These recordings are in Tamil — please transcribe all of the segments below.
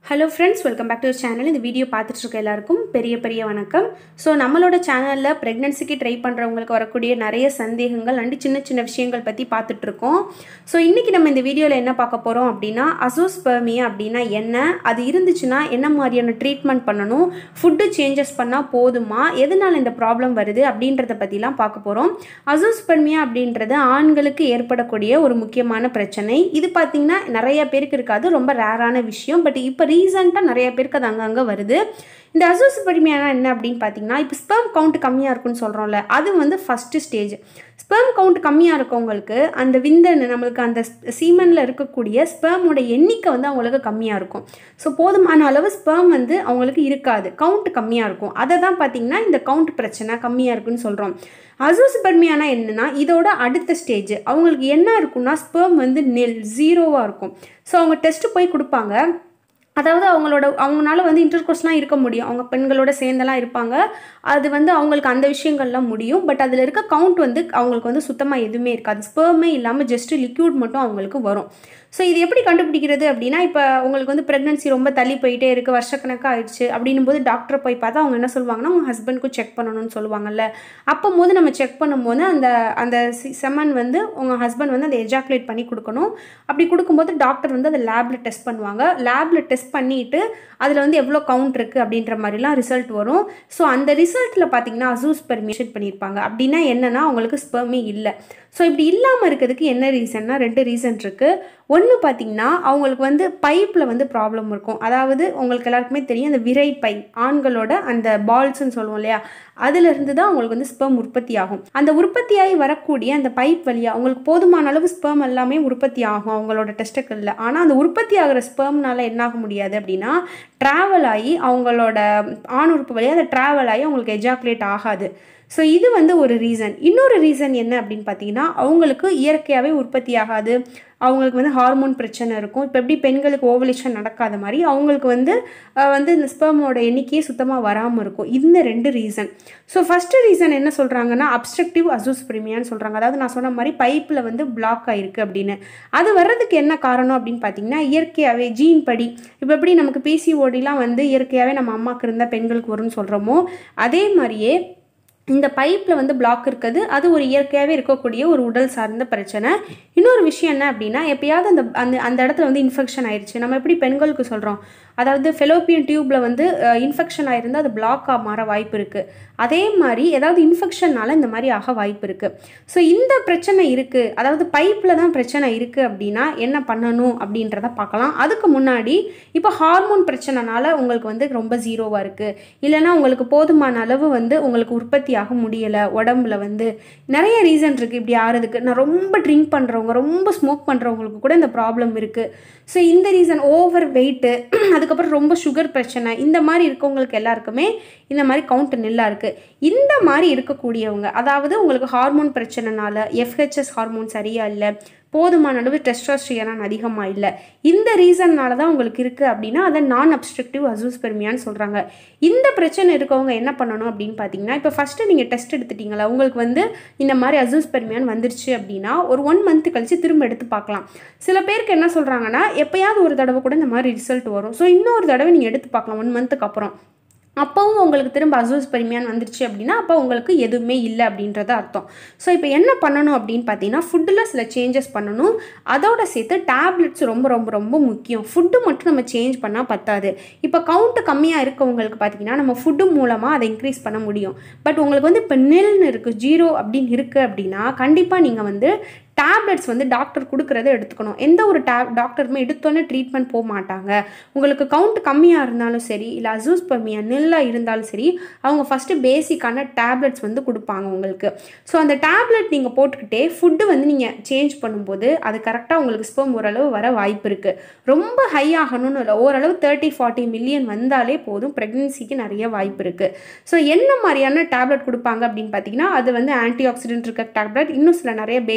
hello friends welcome back to channel இந்த வீடியோ பார்த்துட்டு இருக்க எல்லாருக்கும் பெரிய பெரிய வணக்கம் ஸோ நம்மளோட சேனலில் ப்ரெக்னென்சிக்கு ட்ரை பண்ணுறவங்களுக்கு வரக்கூடிய நிறைய சந்தேகங்கள் அண்டு சின்ன சின்ன விஷயங்கள் பற்றி பார்த்துட்டு இருக்கோம் ஸோ இன்றைக்கி நம்ம இந்த வீடியோவில் என்ன பார்க்க போகிறோம் அப்படின்னா அசோஸ்பர்மியா அப்படின்னா என்ன அது இருந்துச்சுன்னா என்ன மாதிரியான ட்ரீட்மெண்ட் பண்ணணும் ஃபுட்டு சேஞ்சஸ் பண்ணால் போதுமா எதனால் இந்த ப்ராப்ளம் வருது அப்படின்றத பற்றிலாம் பார்க்க போகிறோம் அசோஸ்பர்மியா அப்படின்றது ஆண்களுக்கு ஏற்படக்கூடிய ஒரு முக்கியமான பிரச்சனை இது பார்த்திங்கன்னா நிறைய பேருக்கு இருக்காது ரொம்ப ரேரான விஷயம் பட் இப்போ ரீசெண்டாக நிறைய பேருக்கு அது அங்கங்கே வருது இந்த அசோஸ்பர்மியானா என்ன அப்படின்னு பார்த்தீங்கன்னா இப்போ ஸ்பெர்ம் கவுண்ட் கம்மியாக இருக்குன்னு சொல்கிறோம்ல அது வந்து ஃபஸ்ட்டு ஸ்டேஜ் ஸ்பெர்ம் கவுண்ட் கம்மியாக இருக்கவங்களுக்கு அந்த விந்தணு நம்மளுக்கு அந்த சீமனில் இருக்கக்கூடிய ஸ்பெர்மோட எண்ணிக்கை வந்து அவங்களுக்கு கம்மியாக இருக்கும் ஸோ போதுமான அளவு ஸ்பெர்ம் வந்து அவங்களுக்கு இருக்காது கவுண்ட் கம்மியாக இருக்கும் அதை தான் பார்த்தீங்கன்னா இந்த கவுண்ட் பிரச்சனை கம்மியாக இருக்குன்னு சொல்கிறோம் அசோஸ்பர்மியானா என்னன்னா இதோட அடுத்த ஸ்டேஜ் அவங்களுக்கு என்ன இருக்குன்னா ஸ்பெர்ம் வந்து நெல் ஜீரோவாக இருக்கும் ஸோ அவங்க டெஸ்ட்டு போய் கொடுப்பாங்க அதாவது அவங்களோட அவங்களால வந்து இன்டர்கோர்ஸ்லாம் இருக்க முடியும் அவங்க பெண்களோட சேர்ந்தெல்லாம் இருப்பாங்க அது வந்து அவங்களுக்கு அந்த விஷயங்கள்லாம் முடியும் பட் அதில் இருக்க கவுண்ட் வந்து அவங்களுக்கு வந்து சுத்தமாக எதுவுமே இருக்காது ஸ்பெர்மே இல்லாமல் ஜஸ்ட் லிக்யூட் மட்டும் அவங்களுக்கு வரும் ஸோ இது எப்படி கண்டுபிடிக்கிறது அப்படின்னா இப்போ உங்களுக்கு வந்து ப்ரெக்னன்சி ரொம்ப தள்ளி போயிட்டே இருக்குது வருஷக்கணக்காக ஆயிடுச்சு அப்படின்னும் போது டாக்டரை போய் பார்த்தா அவங்க என்ன சொல்லுவாங்கன்னா உங்கள் ஹஸ்பண்ட்க்கும் செக் பண்ணணும்னு சொல்லுவாங்கல்ல அப்போ போது நம்ம செக் பண்ணும்போது அந்த அந்த செமன் வந்து உங்கள் ஹஸ்பண்ட் வந்து அதை எஜாக்குலேட் பண்ணி கொடுக்கணும் அப்படி கொடுக்கும்போது டாக்டர் வந்து அதை லேபில் டெஸ்ட் பண்ணுவாங்க லேபில் டெஸ்ட் பண்ணிவிட்டு அதில் வந்து எவ்வளோ கவுண்ட் இருக்குது அப்படின்ற மாதிரிலாம் ரிசல்ட் வரும் ஸோ அந்த ரிசல்ட்டில் பார்த்தீங்கன்னா அசூஸ் பெர்மிஷன் பண்ணியிருப்பாங்க அப்படின்னா என்னென்னா அவங்களுக்கு ஸ்பெர்மே இல்லை ஸோ இப்படி இல்லாமல் இருக்கிறதுக்கு என்ன ரீசன்னா ரெண்டு ரீசன் இருக்குது ஒன்று பார்த்தீங்கன்னா அவங்களுக்கு வந்து பைப்பில் வந்து ப்ராப்ளம் இருக்கும் அதாவது உங்களுக்கு எல்லாருக்குமே தெரியும் அந்த விரை பை ஆண்களோட அந்த பால்ஸ்ன்னு சொல்லுவோம் இல்லையா அதுலேருந்து தான் அவங்களுக்கு வந்து ஸ்பெர்ம் உற்பத்தி ஆகும் அந்த உற்பத்தியாகி வரக்கூடிய அந்த பைப் வழியாக அவங்களுக்கு போதுமான அளவு ஸ்பெர்ம் எல்லாமே உற்பத்தி ஆகும் அவங்களோட டெஸ்டக்கிளில் ஆனால் அந்த உற்பத்தி ஆகிற ஸ்பெர்ம்னால என்ன ஆக முடியாது அப்படின்னா ட்ராவல் ஆகி அவங்களோட ஆண் உறுப்பு வழியாக அந்த ட்ராவல் ஆகி அவங்களுக்கு எஜாக்குலேட் ஆகாது ஸோ இது வந்து ஒரு ரீசன் இன்னொரு ரீசன் என்ன அப்படின்னு பார்த்தீங்கன்னா அவங்களுக்கு இயற்கையாகவே உற்பத்தி ஆகாது அவங்களுக்கு வந்து ஹார்மோன் பிரச்சனை இருக்கும் இப்போ எப்படி பெண்களுக்கு ஓவலேஷன் நடக்காத மாதிரி அவங்களுக்கு வந்து வந்து இந்த ஸ்பெர்மோட எண்ணிக்கையே சுத்தமாக வராமல் இருக்கும் இந்த ரெண்டு ரீசன் ஸோ ஃபஸ்ட்டு ரீசன் என்ன சொல்கிறாங்கன்னா அப்ஸ்ட்ரக்டிவ் அசூஸ்பிரிமியான்னு சொல்கிறாங்க அதாவது நான் சொன்ன மாதிரி பைப்பில் வந்து பிளாக் ஆகிருக்கு அப்படின்னு அது வர்றதுக்கு என்ன காரணம் அப்படின்னு பார்த்தீங்கன்னா இயற்கையாகவே ஜீன் படி இப்போ எப்படி நமக்கு பிசிஓடிலாம் வந்து இயற்கையாகவே நம்ம அம்மாவுக்கு இருந்தால் பெண்களுக்கு வரும்னு சொல்கிறோமோ அதே மாதிரியே இந்த பைப்பில் வந்து பிளாக் இருக்குது அது ஒரு இயற்கையாகவே இருக்கக்கூடிய ஒரு உடல் சார்ந்த பிரச்சனை இன்னொரு விஷயம் என்ன அப்படின்னா எப்பயாவது அந்த அந்த அந்த இடத்துல வந்து இன்ஃபெக்ஷன் ஆயிடுச்சு நம்ம எப்படி பெண்களுக்கு சொல்கிறோம் அதாவது ஃபெலோப்பியன் டியூப்பில் வந்து இன்ஃபெக்ஷன் ஆயிருந்தால் அது பிளாக்காக மாற வாய்ப்பு இருக்குது அதே மாதிரி ஏதாவது இன்ஃபெக்ஷனால் இந்த மாதிரி ஆக வாய்ப்பு இருக்குது ஸோ இந்த பிரச்சனை இருக்குது அதாவது பைப்பில் தான் பிரச்சனை இருக்குது அப்படின்னா என்ன பண்ணணும் அப்படின்றத பார்க்கலாம் அதுக்கு முன்னாடி இப்போ ஹார்மோன் பிரச்சனைனால உங்களுக்கு வந்து ரொம்ப ஜீரோவாக இருக்குது இல்லைனா உங்களுக்கு போதுமான அளவு வந்து உங்களுக்கு உற்பத்தி ஆக முடியலை உடம்புல வந்து நிறைய ரீசன் இருக்குது இப்படி ஆறதுக்கு நான் ரொம்ப ட்ரிங்க் பண்ணுறவங்க ரொம்ப ஸ்மோக் பண்ணுறவங்களுக்கு கூட இந்த ப்ராப்ளம் இருக்குது ஸோ இந்த ரீசன் ஓவர் வெயிட்டு அதுக்கப்புறம் ரொம்ப சுகர் பிரச்சனை இந்த மாதிரி இருக்கவங்களுக்கு எல்லாருக்குமே இந்த மாதிரி கவுண்ட் நெல்லாக இருக்குது இந்த மாதிரி இருக்கக்கூடியவங்க அதாவது உங்களுக்கு ஹார்மோன் பிரச்சனைனால எஃப்ஹெச்எஸ் ஹார்மோன் சரியாக இல்லை போதுமான அளவு டெஸ்ட்ராஸ்ட்ரியானான் அதிகமாக இல்லை இந்த ரீசன்னால தான் உங்களுக்கு இருக்குது அப்படின்னா அதை நான் அப்ஸ்ட்ரக்டிவ் அசூஸ்பெர்மியான்னு சொல்கிறாங்க இந்த பிரச்சனை இருக்கவங்க என்ன பண்ணணும் அப்படின்னு பார்த்தீங்கன்னா இப்போ ஃபஸ்ட்டு நீங்கள் டெஸ்ட் எடுத்துட்டீங்களா உங்களுக்கு வந்து இந்த மாதிரி அசூஸ்பெர்மியான் வந்துருச்சு அப்படின்னா ஒரு ஒன் மந்த் கழித்து திரும்ப எடுத்து பார்க்கலாம் சில பேருக்கு என்ன சொல்கிறாங்கன்னா எப்போயாவது ஒரு தடவை கூட இந்த மாதிரி ரிசல்ட் வரும் ஸோ இன்னொரு தடவை நீங்கள் எடுத்து பார்க்கலாம் ஒன் மந்த்துக்கு அப்புறம் அப்போவும் உங்களுக்கு திரும்ப அசூஸ் பெருமையான் வந்துருச்சு அப்படின்னா அப்போ உங்களுக்கு எதுவுமே இல்லை அப்படின்றத அர்த்தம் ஸோ இப்போ என்ன பண்ணணும் அப்படின்னு பார்த்தீங்கன்னா ஃபுட்டில் சில சேஞ்சஸ் பண்ணணும் அதோட சேர்த்து டேப்லெட்ஸ் ரொம்ப ரொம்ப ரொம்ப முக்கியம் ஃபுட்டு மட்டும் நம்ம சேஞ்ச் பண்ணால் பத்தாது இப்போ கவுண்ட்டு கம்மியாக இருக்கவங்களுக்கு பார்த்தீங்கன்னா நம்ம ஃபுட்டு மூலமாக அதை இன்க்ரீஸ் பண்ண முடியும் பட் உங்களுக்கு வந்து இப்போ நெல்னு இருக்குது ஜீரோ அப்படின்னு இருக்குது அப்படின்னா கண்டிப்பாக நீங்கள் வந்து டேப்லெட்ஸ் வந்து டாக்டர் கொடுக்குறத எடுத்துக்கணும் எந்த ஒரு டேப் டாக்டருமே எடுத்தோன்னே ட்ரீட்மெண்ட் போக மாட்டாங்க உங்களுக்கு கவுண்ட் கம்மியாக இருந்தாலும் சரி இல்லை அசூஸ் பம்மியாக நெல்லாக இருந்தாலும் சரி அவங்க ஃபஸ்ட்டு பேசிக்கான டேப்லெட்ஸ் வந்து கொடுப்பாங்க உங்களுக்கு ஸோ அந்த டேப்லெட் நீங்கள் போட்டுக்கிட்டே ஃபுட்டு வந்து நீங்கள் சேஞ்ச் பண்ணும்போது அது கரெக்டாக உங்களுக்கு ஸ்பெர்ம் ஓரளவு வர வாய்ப்பு இருக்குது ரொம்ப ஹை ஆகணும்னு இல்லை ஓரளவு தேர்ட்டி ஃபார்ட்டி மில்லியன் வந்தாலே போதும் ப்ரெக்னென்சிக்கு நிறைய வாய்ப்பு இருக்குது ஸோ என்ன மாதிரியான டேப்லெட் கொடுப்பாங்க அப்படின்னு பார்த்தீங்கன்னா அது வந்து ஆன்டி ஆக்சிடென்ட் இருக்க டேப்லெட் இன்னும் சில நிறைய பேசிக்காக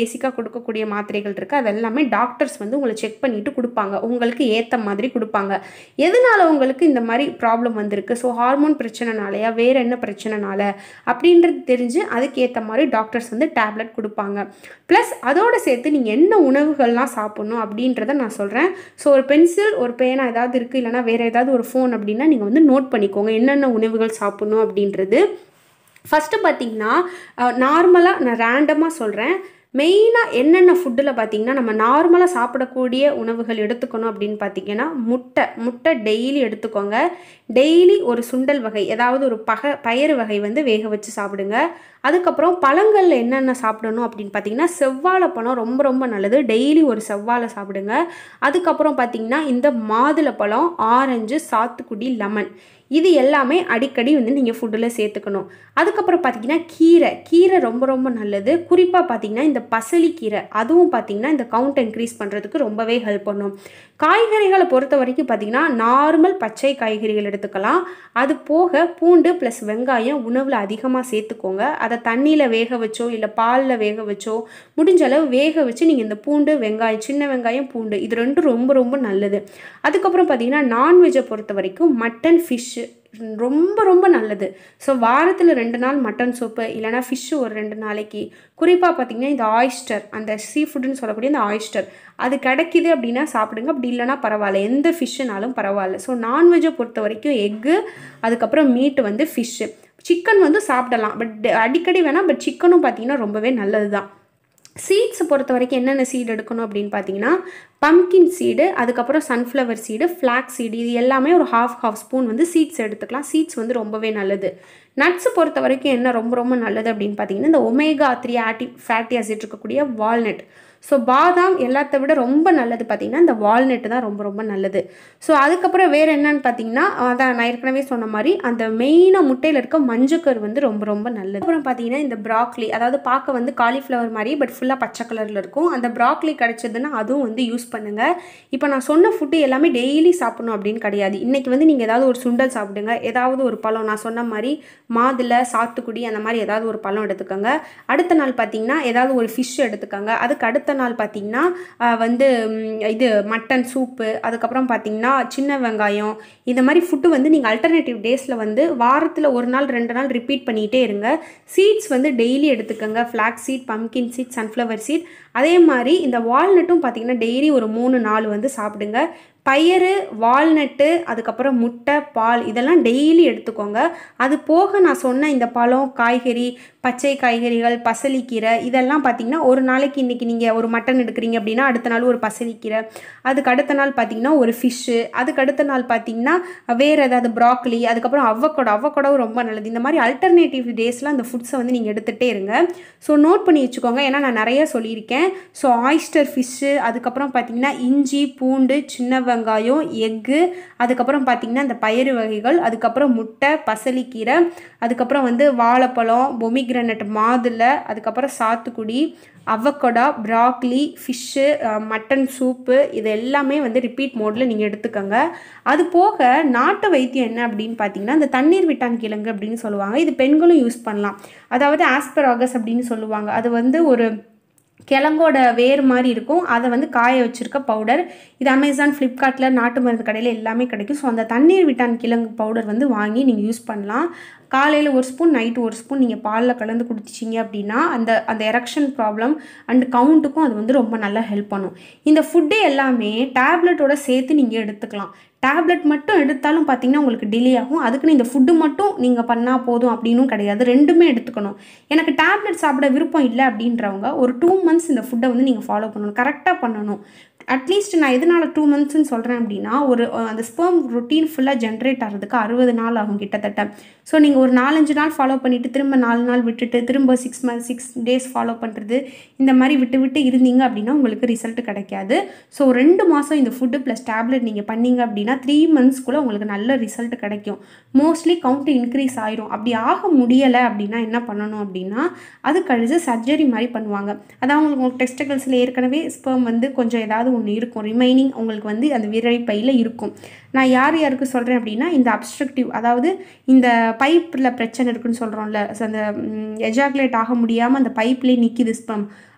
கொடுக்கக்கூடிய மாத்திரைகள் இருக்குது அது எல்லாமே டாக்டர்ஸ் வந்து உங்களை செக் பண்ணிட்டு கொடுப்பாங்க உங்களுக்கு ஏற்ற மாதிரி கொடுப்பாங்க எதனால உங்களுக்கு இந்த மாதிரி ப்ராப்ளம் வந்திருக்கு ஸோ ஹார்மோன் பிரச்சனைனாலயா வேறு என்ன பிரச்சனைனால அப்படின்றது தெரிஞ்சு அதுக்கேற்ற மாதிரி டாக்டர்ஸ் வந்து டேப்லெட் கொடுப்பாங்க ப்ளஸ் அதோடு சேர்த்து நீங்கள் என்ன உணவுகள்லாம் சாப்பிட்ணும் அப்படின்றத நான் சொல்கிறேன் ஸோ ஒரு பென்சில் ஒரு பேனா ஏதாவது இருக்குது இல்லைனா வேறு ஏதாவது ஒரு ஃபோன் அப்படின்னா நீங்கள் வந்து நோட் பண்ணிக்கோங்க என்னென்ன உணவுகள் சாப்பிட்ணும் அப்படின்றது ஃபஸ்ட்டு பார்த்தீங்கன்னா நார்மலாக நான் ரேண்டமாக சொல்கிறேன் மெயினாக என்னென்ன ஃபுட்டில் பார்த்தீங்கன்னா நம்ம நார்மலாக சாப்பிடக்கூடிய உணவுகள் எடுத்துக்கணும் அப்படின்னு பார்த்தீங்கன்னா முட்டை முட்டை டெய்லி எடுத்துக்கோங்க டெய்லி ஒரு சுண்டல் வகை ஏதாவது ஒரு பக பயறு வகை வந்து வேக வச்சு சாப்பிடுங்க அதுக்கப்புறம் பழங்களில் என்னென்ன சாப்பிடணும் அப்படின்னு பார்த்தீங்கன்னா செவ்வாழை பழம் ரொம்ப ரொம்ப நல்லது டெய்லி ஒரு செவ்வாழை சாப்பிடுங்க அதுக்கப்புறம் பார்த்தீங்கன்னா இந்த மாதுளை பழம் ஆரஞ்சு சாத்துக்குடி லெமன் இது எல்லாமே அடிக்கடி வந்து நீங்கள் ஃபுட்டில் சேர்த்துக்கணும் அதுக்கப்புறம் பார்த்தீங்கன்னா கீரை கீரை ரொம்ப ரொம்ப நல்லது குறிப்பாக பார்த்தீங்கன்னா இந்த பசலி கீரை அதுவும் பார்த்தீங்கன்னா இந்த கவுண்ட் இன்க்ரீஸ் பண்ணுறதுக்கு ரொம்பவே ஹெல்ப் பண்ணும் காய்கறிகளை பொறுத்த வரைக்கும் பார்த்தீங்கன்னா நார்மல் பச்சை காய்கறிகள் எடுத்துக்கலாம் அது போக பூண்டு ப்ளஸ் வெங்காயம் உணவில் அதிகமாக சேர்த்துக்கோங்க அதை தண்ணியில் வேக வச்சோ இல்லை பாலில் வேக வச்சோ முடிஞ்ச அளவு வேக வச்சு நீங்கள் இந்த பூண்டு வெங்காயம் சின்ன வெங்காயம் பூண்டு இது ரெண்டும் ரொம்ப ரொம்ப நல்லது அதுக்கப்புறம் பார்த்தீங்கன்னா நான்வெஜ்ஜை பொறுத்த வரைக்கும் மட்டன் ஃபிஷ்ஷு ரொம்ப ரொம்ப நல்லது ஸோ வாரத்தில் ரெண்டு நாள் மட்டன் சூப்பு இல்லைனா ஃபிஷ்ஷு ஒரு ரெண்டு நாளைக்கு குறிப்பாக பார்த்தீங்கன்னா இந்த ஆயிஸ்டர் அந்த சீ ஃபுட்டுன்னு சொல்லக்கூடிய இந்த ஆயிஸ்டர் அது கிடைக்கிது அப்படின்னா சாப்பிடுங்க அப்படி இல்லைனா பரவாயில்ல எந்த ஃபிஷ்ஷுனாலும் பரவாயில்ல ஸோ நான்வெஜ்ஜை பொறுத்த வரைக்கும் எக்கு அதுக்கப்புறம் மீட்டு வந்து ஃபிஷ்ஷு சிக்கன் வந்து சாப்பிடலாம் பட் அடிக்கடி வேணால் பட் சிக்கனும் பார்த்தீங்கன்னா ரொம்பவே நல்லது தான் சீட்ஸை பொறுத்த வரைக்கும் என்னென்ன சீடு எடுக்கணும் அப்படின்னு பார்த்தீங்கன்னா பம்கின் சீடு அதுக்கப்புறம் சன்ஃப்ளவர் சீடு ஃப்ளாக் சீடு இது எல்லாமே ஒரு ஹாஃப் ஹாஃப் ஸ்பூன் வந்து சீட்ஸ் எடுத்துக்கலாம் சீட்ஸ் வந்து ரொம்பவே நல்லது நட்ஸை பொறுத்த வரைக்கும் என்ன ரொம்ப ரொம்ப நல்லது அப்படின்னு பார்த்தீங்கன்னா இந்த ஒமேகா த்ரீ ஆட்டி ஃபேட்டி ஆசிட் இருக்கக்கூடிய வால்நட் ஸோ பாதாம் எல்லாத்த விட ரொம்ப நல்லது பார்த்திங்கன்னா இந்த வால்நட்டு தான் ரொம்ப ரொம்ப நல்லது ஸோ அதுக்கப்புறம் வேறு என்னன்னு பார்த்தீங்கன்னா அதான் நான் ஏற்கனவே சொன்ன மாதிரி அந்த மெயினாக முட்டையில் இருக்க மஞ்சக்கரு வந்து ரொம்ப ரொம்ப நல்லது அப்புறம் பார்த்தீங்கன்னா இந்த ப்ராக்லி அதாவது பார்க்க வந்து காலிஃப்ளவர் மாதிரி பட் ஃபுல்லாக பச்சை கலரில் இருக்கும் அந்த ப்ராக்லி கிடைச்சதுன்னா அதுவும் வந்து யூஸ் பண்ணுங்கள் இப்போ நான் சொன்ன ஃபுட்டு எல்லாமே டெய்லி சாப்பிடணும் அப்படின்னு கிடையாது இன்றைக்கி வந்து நீங்கள் ஏதாவது ஒரு சுண்டல் சாப்பிடுங்க ஏதாவது ஒரு பழம் நான் சொன்ன மாதிரி மாதுளை சாத்துக்குடி அந்த மாதிரி ஏதாவது ஒரு பழம் எடுத்துக்கோங்க அடுத்த நாள் பார்த்தீங்கன்னா ஏதாவது ஒரு ஃபிஷ் எடுத்துக்கோங்க அதுக்கு அடுத்த நாள் பார்த்தீங்கன்னா வந்து இது மட்டன் சூப்பு அதுக்கப்புறம் பார்த்தீங்கன்னா சின்ன வெங்காயம் இந்த மாதிரி ஃபுட்டு வந்து நீங்கள் அல்டர்னேட்டிவ் டேஸில் வந்து வாரத்தில் ஒரு நாள் ரெண்டு நாள் ரிப்பீட் பண்ணிகிட்டே இருங்க சீட்ஸ் வந்து டெய்லி எடுத்துக்கோங்க flax seed pumpkin seed sunflower seed அதே மாதிரி இந்த வால்நட்டும் பார்த்தீங்கன்னா டெய்லி ஒரு மூணு நாள் வந்து சாப்பிடுங்க பயறு வால்நட்டு அதுக்கப்புறம் முட்டை பால் இதெல்லாம் டெய்லி எடுத்துக்கோங்க அது போக நான் சொன்ன இந்த பழம் காய்கறி பச்சை காய்கறிகள் பசலிக்கீரை இதெல்லாம் பார்த்திங்கன்னா ஒரு நாளைக்கு இன்றைக்கி நீங்கள் ஒரு மட்டன் எடுக்கிறீங்க அப்படின்னா அடுத்த நாள் ஒரு பசலிக்கீரை அதுக்கு அடுத்த நாள் பார்த்திங்கன்னா ஒரு ஃபிஷ்ஷு அதுக்கு அடுத்த நாள் பார்த்திங்கன்னா வேறு ஏதாவது ப்ராக்லி அதுக்கப்புறம் அவக்கோடோ அவக்கோடவும் ரொம்ப நல்லது இந்த மாதிரி அல்டர்னேட்டிவ் டேஸில் அந்த ஃபுட்ஸை வந்து நீங்கள் எடுத்துகிட்டே இருங்க ஸோ நோட் பண்ணி வச்சுக்கோங்க ஏன்னா நான் நிறைய சொல்லியிருக்கேன் ஸோ ஆயிஸ்டர் ஃபிஷ்ஷு அதுக்கப்புறம் பார்த்திங்கன்னா இஞ்சி பூண்டு சின்ன வெங்காயம் எக்கு அதுக்கப்புறம் பார்த்திங்கன்னா இந்த பயிறு வகைகள் அதுக்கப்புறம் முட்டை பசலிக்கீரை அதுக்கப்புறம் வந்து வாழைப்பழம் பொமிக்ரனட் மாதுளை அதுக்கப்புறம் சாத்துக்குடி avocado broccoli fish mutton soup இது எல்லாமே வந்து ரிப்பீட் மோடில் நீங்கள் எடுத்துக்கோங்க அது போக நாட்டு வைத்தியம் என்ன அப்படின்னு பார்த்தீங்கன்னா இந்த தண்ணீர் விட்டான் கிழங்கு அப்படின்னு சொல்லுவாங்க இது பெண்களும் யூஸ் பண்ணலாம் அதாவது ஆஸ்பராகஸ் அப்படின்னு சொல்லுவாங்க அது வந்து ஒரு கிழங்கோட வேர் மாதிரி இருக்கும் அதை வந்து காய வச்சுருக்க பவுடர் இது அமேசான் ஃப்ளிப்கார்ட்டில் நாட்டு மருந்து கடையில் எல்லாமே கிடைக்கும் ஸோ அந்த தண்ணீர் விட்டான் கிழங்கு பவுடர் வந்து வாங்கி நீங்கள் யூஸ் பண்ணலாம் காலையில் ஒரு ஸ்பூன் நைட்டு ஒரு ஸ்பூன் நீங்கள் பாலில் கலந்து குடிச்சிங்க அப்படின்னா அந்த அந்த எரக்ஷன் ப்ராப்ளம் அண்ட் கவுண்ட்டுக்கும் அது வந்து ரொம்ப நல்லா ஹெல்ப் பண்ணும் இந்த ஃபுட்டு எல்லாமே டேப்லெட்டோட சேர்த்து நீங்கள் எடுத்துக்கலாம் டேப்லெட் மட்டும் எடுத்தாலும் பார்த்தீங்கன்னா உங்களுக்கு டிலே ஆகும் அதுக்குன்னு இந்த ஃபுட்டு மட்டும் நீங்கள் பண்ணால் போதும் அப்படின்னும் கிடையாது ரெண்டுமே எடுத்துக்கணும் எனக்கு டேப்லெட் சாப்பிட விருப்பம் இல்லை அப்படின்றவங்க ஒரு டூ மந்த்ஸ் இந்த ஃபுட்டை வந்து நீங்கள் ஃபாலோ பண்ணணும் கரெக்டாக பண்ணணும் அட்லீஸ்ட் நான் எதனால் டூ மந்த்ஸ்னு சொல்கிறேன் அப்படின்னா ஒரு அந்த ஸ்பெர்ம் ரொட்டீன் ஃபுல்லாக ஜென்ரேட் ஆகிறதுக்கு அறுபது நாள் ஆகும் கிட்டத்தட்ட ஸோ நீங்கள் ஒரு நாலஞ்சு நாள் ஃபாலோ பண்ணிவிட்டு திரும்ப நாலு நாள் விட்டுட்டு திரும்ப six month six days follow பண்ணுறது இந்த மாதிரி விட்டு விட்டு இருந்தீங்க அப்படின்னா உங்களுக்கு ரிசல்ட் கிடைக்காது ஸோ ரெண்டு மாதம் இந்த ஃபுட்டு ப்ளஸ் டேப்லெட் நீங்கள் பண்ணீங்க அப்படின்னா த்ரீ மந்த்ஸ்க்குள்ளே உங்களுக்கு நல்ல ரிசல்ட் கிடைக்கும் மோஸ்ட்லி கவுண்ட் இன்க்ரீஸ் ஆயிரும் அப்படி ஆக முடியலை அப்படின்னா என்ன பண்ணணும் அப்படின்னா அது கழிச்சு சர்ஜரி மாதிரி பண்ணுவாங்க அதாவது உங்களுக்கு உங்களுக்கு டெஸ்டிகல்ஸில் ஏற்கனவே ஸ்பெர்ம் வந்து கொஞ்சம் ஏதாவது ஒன்று இருக்கும் ரிமைனிங் உங்களுக்கு வந்து அந்த விரைப்பையில் இருக்கும் நான் யார் யாருக்கு சொல்கிறேன் அப்படின்னா இந்த அப்ஸ்ட்ரக்டிவ் அதாவது இந்த பைப்பில் பிரச்சனை இருக்குன்னு சொல்கிறோம்ல அந்த எஜாகுலேட் ஆக முடியாமல் அந்த பைப்லேயே நிற்கிது ஸ்பம்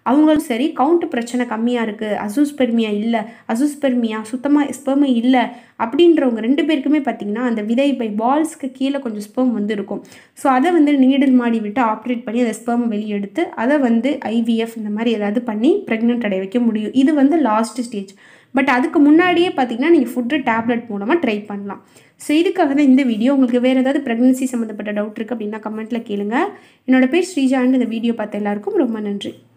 அவங்களும் சரி கவுண்ட் பிரச்சனை கம்மியாக இருக்குது அசூஸ்பெர்மியா இல்லை அசூஸ்பெர்மியா சுத்தமாக ஸ்பெர்மே இல்லை அப்படின்றவங்க ரெண்டு பேருக்குமே பார்த்தீங்கன்னா அந்த விதை பை பால்ஸ்க்கு கீழே கொஞ்சம் ஸ்பெர்ம் வந்து இருக்கும் ஸோ அதை வந்து நீடில் மாடி விட்டு ஆப்ரேட் பண்ணி அந்த ஸ்பெர்ம் வெளியெடுத்து அதை வந்து ஐவிஎஃப் இந்த மாதிரி ஏதாவது பண்ணி ப்ரெக்னென்ட் அடைய வைக்க முடியும் இது வந்து லாஸ்ட் ஸ்டேஜ் பட் அதுக்கு முன்னாடியே பார்த்தீங்கன்னா நீங்கள் ஃபுட்டு டேப்லெட் மூலமாக ட்ரை பண்ணலாம் ஸோ இதுக்காக தான் இந்த வீடியோ உங்களுக்கு வேறு ஏதாவது ப்ரெக்னன்சி சம்மந்தப்பட்ட டவுட் இருக்குது அப்படின்னா கமெண்ட்டில் கேளுங்க என்னோட பேர் ஸ்ரீஜா இந்த வீடியோ பார்த்த எல்லாருக்கும் ரொம்ப நன்றி